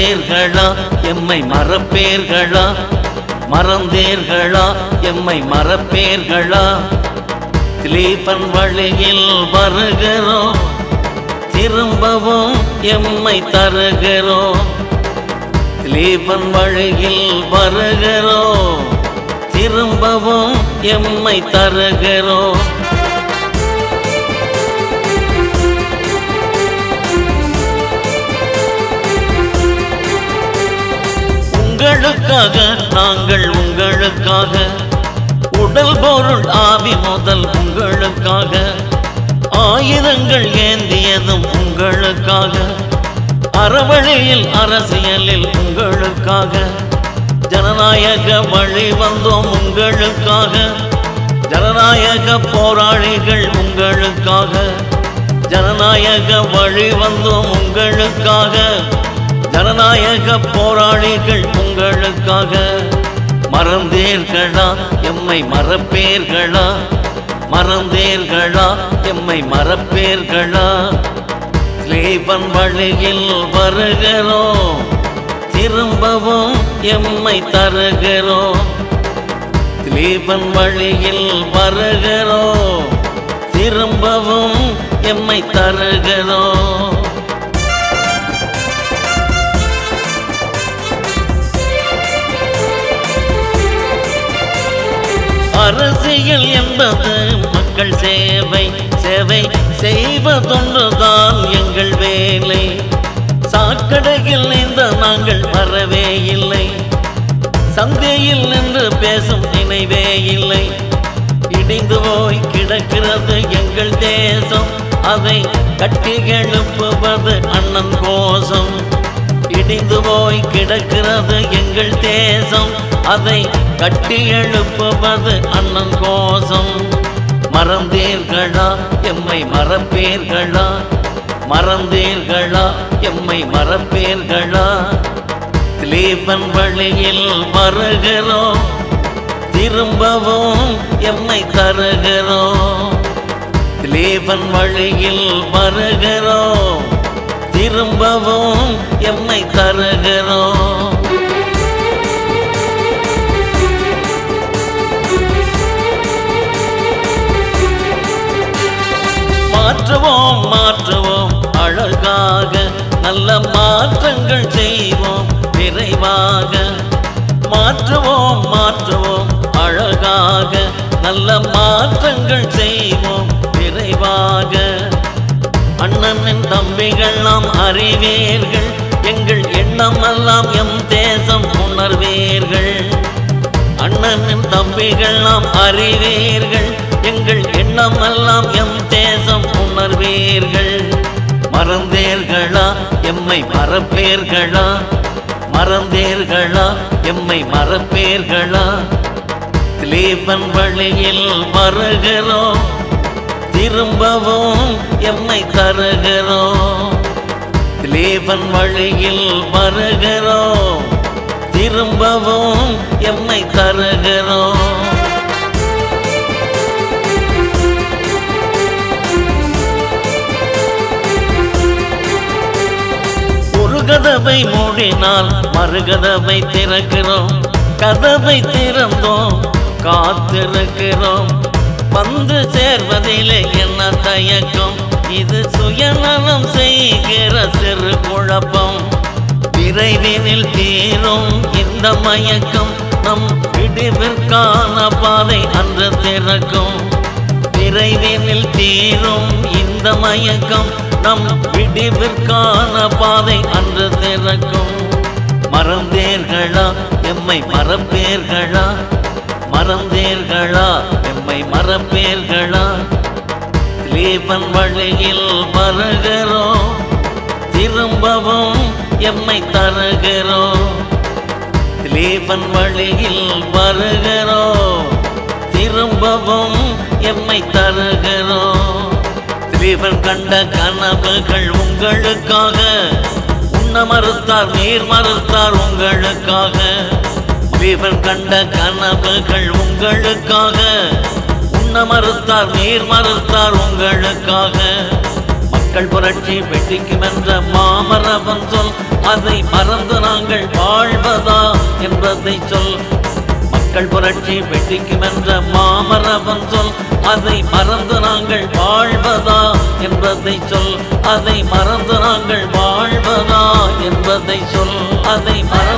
மறந்தேர்களா எம்மை மறப்பேர்களா மறந்தேர்களா எம்மை மறப்பேர்களா திலீபன் வழியில் வருகிறோம் திரும்பவும் எம்மை தருகிறோம் திலீபன் வழியில் வருகிறோம் திரும்பவும் எம்மை தருகிறோம் உங்களுக்காக நாங்கள் உங்களுக்காக உடல் பொருள் ஆவி முதல் உங்களுக்காக ஆயுதங்கள் ஏந்தியதும் உங்களுக்காக அறவழியில் அரசியலில் உங்களுக்காக ஜனநாயக வழி வந்தோம் உங்களுக்காக ஜனநாயக போராளிகள் உங்களுக்காக ஜனநாயக வழி வந்தோம் உங்களுக்காக ஜனநாயக போராளிகள் உங்களுக்காக மறந்தேர்களா எம்மை மறப்பேர்களா மறந்தேர்களா எம்மை மறப்பேர்களா ஸ்லீபன் வழியில் வருகிறோம் திரும்பவும் எம்மை தருகிறோம் ஸ்லீபன் வழியில் வருகிறோம் திரும்பவும் எம்மை தருகிறோம் அரசியல் என்பது மக்கள் சேவை சேவை செய்வதொன்றுதான் எங்கள் வேலை சாக்கடையில் நீந்த நாங்கள் வரவே இல்லை சந்தையில் நின்று பேசும் நினைவே இல்லை இடிந்து போய் கிடக்கிறது எங்கள் தேசம் அதை கட்டி எழுப்புவது அண்ணன் கோசம் இடிந்து போய் கிடக்கிறது எங்கள் தேசம் அதை கட்டி எழுப்புவது அண்ணன் கோசம் மறந்தீர்களா எம்மை மறப்பேர்களா மறந்தீர்களா எம்மை மறப்பேர்களா திலீபன் வழியில் வருகிறோம் திரும்பவும் எம்மை தருகிறோம் திலீபன் வழியில் வருகிறோம் திரும்பவும் எம்மை தருகிறோம் மாற்றுவோம் மாற்றுவோம் அழகாக நல்ல மாற்றங்கள் செய்வோம் விரைவாக மாற்றுவோம் மாற்றுவோம் அழகாக நல்ல மாற்றங்கள் செய்வோம் விரைவாக அண்ணனின் தம்பிகள் நாம் அறிவேர்கள் எங்கள் எண்ணமெல்லாம் எம் தேசம் உணர்வேர்கள் அண்ணனின் தம்பிகள் நாம் அறிவேர்கள் எங்கள் எண்ணமெல்லாம் எம் தேசம் உணர்வீர்கள் மறந்தேர்களா எம்மை மறப்பேர்களா மறந்தேர்களா எம்மை மறப்பேர்களா திலீபன் வழியில் வருகிறோம் திரும்பவும் எம்மை தருகிறோம் திலீபன் வழியில் வருகிறோம் திரும்பவும் எம்மை தருகிறோம் ஒரு கதவை மூடினால் மறுகதவை திறக்கிறோம் கதவை திறந்தோம் காத்திருக்கிறோம் வந்து சேர்வதிலே என்ன தயக்கம் இது சுயநலம் செய்கிற சிறு குழப்பம் விரைவினில் தீரும் இந்த மயக்கம் நம் விடிவிற்கான பாதை அன்று திறக்கும் விரைவினில் தீரும் இந்த மயக்கம் நம் விடிவிற்கான பாதை அன்று திறக்கும் மறந்தேர்களா எம்மை மறப்பேர்களா மறந்தேர்களா எம்மை மறப்பேர்களா திலீபன் வழியில் வருகிறோம் திரும்பவும் எம்மை தருகிறோம் திலீபன் வழியில் வருகிறோம் திரும்பவும் எம்மை தருகிறோம் திலீபன் கண்ட கனவுகள் உங்களுக்காக உண்ண மறுத்தார் நீர் மறுத்தார் உங்களுக்காக திலீபன் கண்ட கனவுகள் உங்களுக்காக உண்ண மறுத்தார் நீர் மறுத்தார் உங்களுக்காக மக்கள் புரட்சி வெற்றிக்கும் என்ற மாமரபன் சொல் அதை மறந்து நாங்கள் வாழ்வதா என்பதை சொல் மக்கள் புரட்சி வெற்றிக்கும் என்ற மாமரபன் சொல் அதை மறந்து நாங்கள் வாழ்வதா என்பதை சொல் அதை மறந்து நாங்கள் வாழ்வதா என்பதை சொல் அதை மறந்து